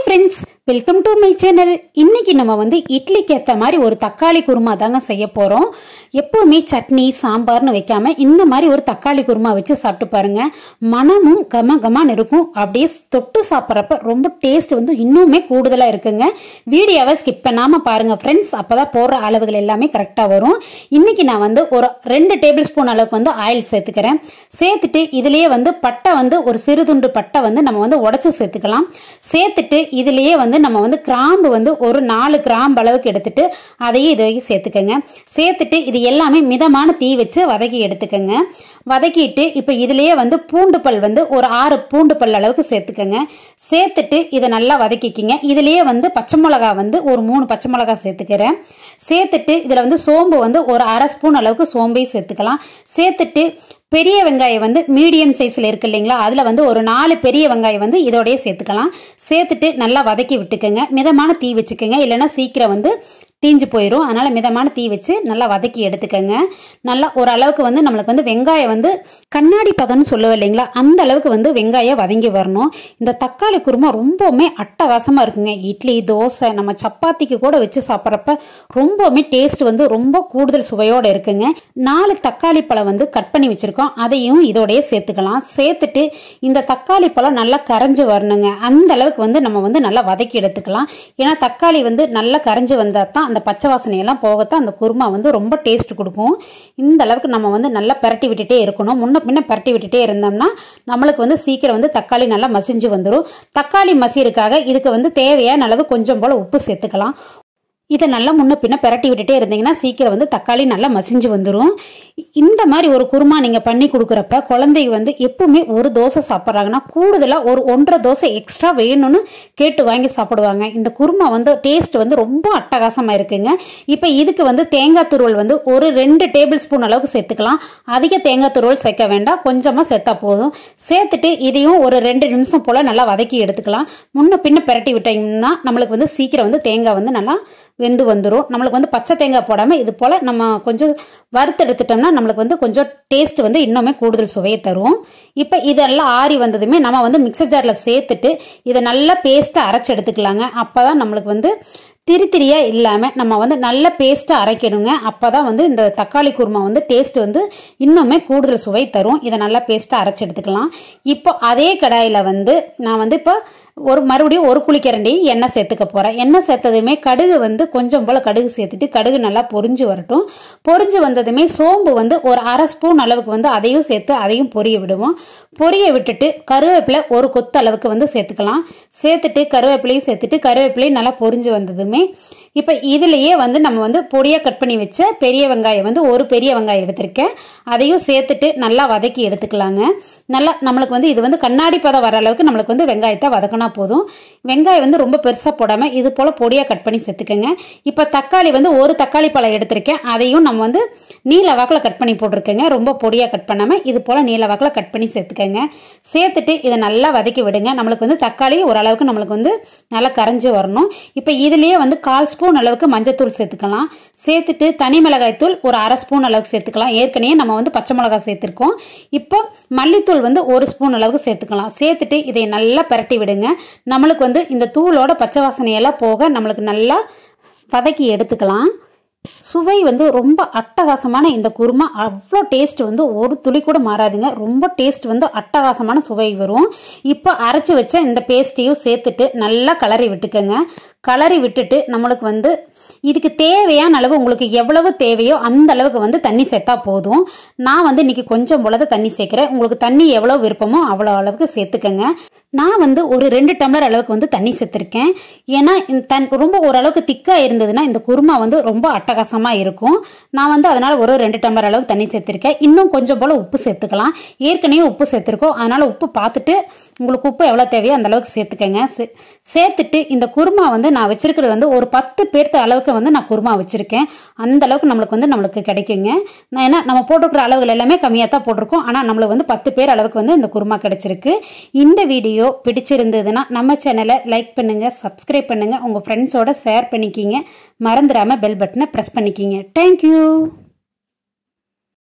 friends welcome to my channel இன்னைக்கு நம்ம வந்து இட்லிக்கு ஏற்ற மாதிரி ஒரு தக்காளி குருமா தாங்க செய்ய போகிறோம் எப்போவுமே சட்னி சாம்பார்னு வைக்காம இந்த மாதிரி ஒரு தக்காளி குருமா வச்சு சாப்பிட்டு பாருங்க மனமும் கம கமான்னு இருக்கும் அப்படியே தொட்டு சாப்பிட்றப்ப ரொம்ப டேஸ்ட் வந்து இன்னுமே கூடுதலாக இருக்குங்க வீடியோவை ஸ்கிப் பண்ணாமல் பாருங்க ஃப்ரெண்ட்ஸ் அப்போ தான் போடுற அளவுகள் எல்லாமே கரெக்டாக வரும் இன்னைக்கு நான் வந்து ஒரு ரெண்டு டேபிள் ஸ்பூன் அளவுக்கு வந்து ஆயில் சேர்த்துக்கிறேன் சேர்த்துட்டு இதுலேயே வந்து பட்டை வந்து ஒரு சிறு துண்டு பட்டை வந்து நம்ம வந்து உடச்சி சேர்த்துக்கலாம் சேர்த்துட்டு இதுலேயே வந்து நம்ம வந்து கிராம்பு வந்து ஒரு நாலு கிராம்பு அளவுக்கு எடுத்துட்டு அதையும் இது வரைக்கும் சேர்த்துக்கோங்க சேர்த்துட்டு இது எல்லாமே மிதமான தீ வச்சு வதக்கி எடுத்துக்கோங்க வதக்கிட்டு இப்போ இதுலேயே வந்து பூண்டு பல் வந்து ஒரு ஆறு பூண்டு பல் அளவுக்கு சேர்த்துக்கோங்க சேர்த்துட்டு இதை நல்லா வதக்கிக்கிங்க இதுலேயே வந்து பச்சை மிளகா வந்து ஒரு மூணு பச்சை மிளகா சேர்த்துக்கிறேன் சேர்த்துட்டு இதில் வந்து சோம்பு வந்து ஒரு அரை ஸ்பூன் அளவுக்கு சோம்பையும் சேர்த்துக்கலாம் சேர்த்துட்டு பெரிய வெங்காயம் வந்து மீடியம் சைஸில் இருக்கு இல்லைங்களா அதில் வந்து ஒரு நாலு பெரிய வெங்காயம் வந்து இதோடய சேர்த்துக்கலாம் சேர்த்துட்டு நல்லா வதக்கி விட்டுக்கோங்க மிதமான தீ வச்சுக்கோங்க இல்லைன்னா சீக்கிரம் வந்து தீஞ்சு போயிடும் அதனால் மிதமான தீ வச்சு நல்லா வதக்கி எடுத்துக்கோங்க நல்லா ஓரளவுக்கு வந்து நம்மளுக்கு வந்து வெங்காயம் வந்து கண்ணாடி பதம்னு சொல்லுவோம் இல்லைங்களா அந்த அளவுக்கு வந்து வெங்காயம் வதங்கி வரணும் இந்த தக்காளி குருமா ரொம்பவுமே அட்டகாசமாக இருக்குங்க இட்லி தோசை நம்ம சப்பாத்திக்கு கூட வச்சு சாப்பிட்றப்ப ரொம்பவுமே டேஸ்ட் வந்து ரொம்ப கூடுதல் சுவையோடு இருக்குங்க நாலு தக்காளி பழம் வந்து கட் பண்ணி வச்சுருக்கோம் அதையும் இதோடய சேர்த்துக்கலாம் சேர்த்துட்டு இந்த தக்காளி பழம் நல்லா கரைஞ்சு வரணுங்க அந்த அளவுக்கு வந்து நம்ம வந்து நல்லா வதக்கி எடுத்துக்கலாம் ஏன்னா தக்காளி வந்து நல்லா கரைஞ்சு வந்தால் தான் அந்த பச்சை வாசனையெல்லாம் போகத்தான் அந்த குருமா வந்து ரொம்ப டேஸ்ட் கொடுக்கும் இந்த அளவுக்கு நம்ம வந்து நல்லா பரட்டி விட்டுட்டே இருக்கணும் முன்ன பின்ன பரட்டி விட்டுட்டே இருந்தோம்னா நம்மளுக்கு வந்து சீக்கிரம் வந்து தக்காளி நல்லா மசிஞ்சு வந்துடும் தக்காளி மசியறதுக்காக இதுக்கு வந்து தேவையான அளவு கொஞ்சம் போல் உப்பு சேர்த்துக்கலாம் இதை நல்லா முன்ன பின்ன பிரட்டி விட்டுட்டே இருந்தீங்கன்னா சீக்கிரம் வந்து தக்காளி நல்லா மசிஞ்சு வந்துடும் இந்த மாதிரி ஒரு குருமா நீங்கள் பண்ணி கொடுக்குறப்ப குழந்தைங்க வந்து எப்பவுமே ஒரு தோசை சாப்பிட்றாங்கன்னா கூடுதலாக ஒரு ஒன்றரை தோசை எக்ஸ்ட்ரா வேணும்னு கேட்டு வாங்கி சாப்பிடுவாங்க இந்த குருமா வந்து டேஸ்ட் வந்து ரொம்ப அட்டகாசமாக இருக்குங்க இப்போ இதுக்கு வந்து தேங்காய் துருவல் வந்து ஒரு ரெண்டு டேபிள் ஸ்பூன் அளவுக்கு சேர்த்துக்கலாம் அதிக தேங்காய் துருவல் சேர்க்க வேண்டாம் கொஞ்சமாக சேர்த்தா போதும் சேர்த்துட்டு இதையும் ஒரு ரெண்டு நிமிஷம் போல் நல்லா வதக்கி எடுத்துக்கலாம் முன்ன பின்ன பிரட்டி விட்டீங்கன்னா நம்மளுக்கு வந்து சீக்கிரம் வந்து தேங்காய் வந்து நல்லா வெந்து வந்துடும் நம்மளுக்கு வந்து பச்சை தேங்காய் போடாமல் இது போல் நம்ம கொஞ்சம் வறுத்தெடுத்துட்டோம்னா நம்மளுக்கு வந்து கொஞ்சம் டேஸ்ட் வந்து இன்னுமே கூடுதல் சுவையை தரும் இப்போ இதெல்லாம் ஆறி வந்ததுமே நம்ம வந்து மிக்சர் ஜாரில் சேர்த்துட்டு இதை நல்லா பேஸ்ட்டாக அரைச்சி எடுத்துக்கலாங்க அப்போ தான் நம்மளுக்கு வந்து திரி திரியாக இல்லாமல் நம்ம வந்து நல்ல பேஸ்ட்டாக அரைக்கணுங்க அப்போ தான் வந்து இந்த தக்காளி குருமா வந்து டேஸ்ட் வந்து இன்னுமே கூடுதல் சுவை தரும் இதை நல்லா பேஸ்ட்டாக அரைச்சி எடுத்துக்கலாம் இப்போ அதே கடாயில் வந்து நான் வந்து இப்போ ஒரு மறுபடியும் ஒரு குளிக்கரண்டி எண்ணெய் சேர்த்துக்க போகிறேன் எண்ணெய் சேர்த்ததுமே கடுகு வந்து கொஞ்சம் போல் கடுகு சேர்த்துட்டு கடுகு நல்லா பொரிஞ்சு வரட்டும் பொரிஞ்சு வந்ததுமே சோம்பு வந்து ஒரு அரை ஸ்பூன் அளவுக்கு வந்து அதையும் சேர்த்து அதையும் பொரிய விடுவோம் பொரிய விட்டுட்டு கருவேப்பிலை ஒரு கொத்து அளவுக்கு வந்து சேர்த்துக்கலாம் சேர்த்துட்டு கருவேப்பிலையும் சேர்த்துட்டு கருவேப்பிலையும் நல்லா பொரிஞ்சு வந்ததுமே இப்போ இதுலேயே வந்து நம்ம வந்து பொடியாக கட் பண்ணி வச்ச பெரிய வெங்காயம் வந்து ஒரு பெரிய வெங்காயம் எடுத்திருக்கேன் அதையும் சேர்த்துட்டு நல்லா வதக்கி எடுத்துக்கலாங்க நல்லா நம்மளுக்கு வந்து இது வந்து கண்ணாடி பதம் வர அளவுக்கு நம்மளுக்கு வந்து வெங்காயத்தை வதக்கினா போதும் வெங்காயம் வந்து ரொம்ப பெருசாக போடாமல் இது போல் பொடியாக கட் பண்ணி சேர்த்துக்கோங்க இப்போ தக்காளி வந்து ஒரு தக்காளி பழம் எடுத்திருக்கேன் அதையும் நம்ம வந்து நீல வாக்கில் கட் பண்ணி போட்டிருக்கேங்க ரொம்ப பொடியாக கட் பண்ணாமல் இது போல் நீல வாக்கில் கட் பண்ணி சேர்த்துக்கோங்க சேர்த்துட்டு இதை நல்லா வதக்கி விடுங்க நம்மளுக்கு வந்து தக்காளி ஓரளவுக்கு நம்மளுக்கு வந்து நல்லா கரைஞ்சி வரணும் இப்போ இதுலேயே வந்து கால் ஸ்பூன் அளவுக்கு மஞ்சத்தூள் சேர்த்துக்கலாம் சேர்த்துட்டு தனி மிளகாய் தூள் ஒரு அரை ஸ்பூன் அளவுக்கு சேர்த்துக்கலாம் ஏற்கனவே நம்ம வந்து பச்சை மிளகாய் சேர்த்துருக்கோம் இப்போ மல்லித்தூள் வந்து ஒரு ஸ்பூன் அளவுக்கு சேர்த்துக்கலாம் சேர்த்துட்டு இதை நல்லா பரட்டி விடுங்க நம்மளுக்கு வந்து இந்த தூளோட பச்சை வாசனையெல்லாம் போக நம்மளுக்கு நல்லா வதக்கி எடுத்துக்கலாம் சுவை வந்து ரொம்ப அட்டகாசமான இந்த குருமா அவ்வளோ டேஸ்ட் வந்து ஒரு துளி கூட மாறாதுங்க ரொம்ப டேஸ்ட் வந்து அட்டகாசமான சுவை வரும் இப்போ அரைச்சி வச்ச இந்த பேஸ்ட்டையும் சேர்த்துட்டு நல்லா கலரி விட்டுக்கோங்க கலரி விட்டுட்டு நம்மளுக்கு வந்து இதுக்கு தேவையான அளவு உங்களுக்கு எவ்வளவு தேவையோ அந்த அளவுக்கு வந்து தண்ணி சேர்த்தா போதும் நான் வந்து இன்னைக்கு கொஞ்சம் போல தண்ணி சேர்க்குறேன் உங்களுக்கு தண்ணி எவ்வளோ விருப்பமோ அவ்வளோ அளவுக்கு சேர்த்துக்கங்க நான் வந்து ஒரு ரெண்டு டம்ளர் அளவுக்கு வந்து தண்ணி சேர்த்துருக்கேன் ஏன்னா இந்த தன் ரொம்ப ஓரளவுக்கு திக்காக இருந்ததுன்னா இந்த குருமா வந்து ரொம்ப அட்டகாசமாக இருக்கும் நான் வந்து அதனால் ஒரு ரெண்டு டம்ளர் அளவுக்கு தண்ணி சேர்த்துருக்கேன் இன்னும் கொஞ்சம் போல் உப்பு சேர்த்துக்கலாம் ஏற்கனவே உப்பு சேர்த்துருக்கோம் அதனால் உப்பு பார்த்துட்டு உங்களுக்கு உப்பு எவ்வளோ தேவையோ அந்த அளவுக்கு சேர்த்துக்கங்க சேர்த்துட்டு இந்த குருமா வந்து நான் வச்சிருக்கிறது வந்து ஒரு பத்து பேர்த்த அளவுக்கு வந்து நான் குருமா வச்சுருக்கேன் அந்த அளவுக்கு நம்மளுக்கு வந்து நம்மளுக்கு கிடைக்குங்க நான் ஏன்னா நம்ம போட்டிருக்கிற அளவுகள் எல்லாமே கம்மியாக தான் போட்டிருக்கோம் ஆனால் நம்மளுக்கு வந்து பத்து பேர் அளவுக்கு வந்து இந்த குருமா கிடைச்சிருக்கு இந்த வீடியோ பிடிச்சிருந்ததுன்னா நம்ம சேனலை லைக் பண்ணுங்கள் சப்ஸ்கிரைப் பண்ணுங்கள் உங்கள் ஃப்ரெண்ட்ஸோட ஷேர் பண்ணிக்கிங்க மறந்துடாமல் பெல் பட்டனை ப்ரெஸ் பண்ணிக்கிங்க தேங்க்யூ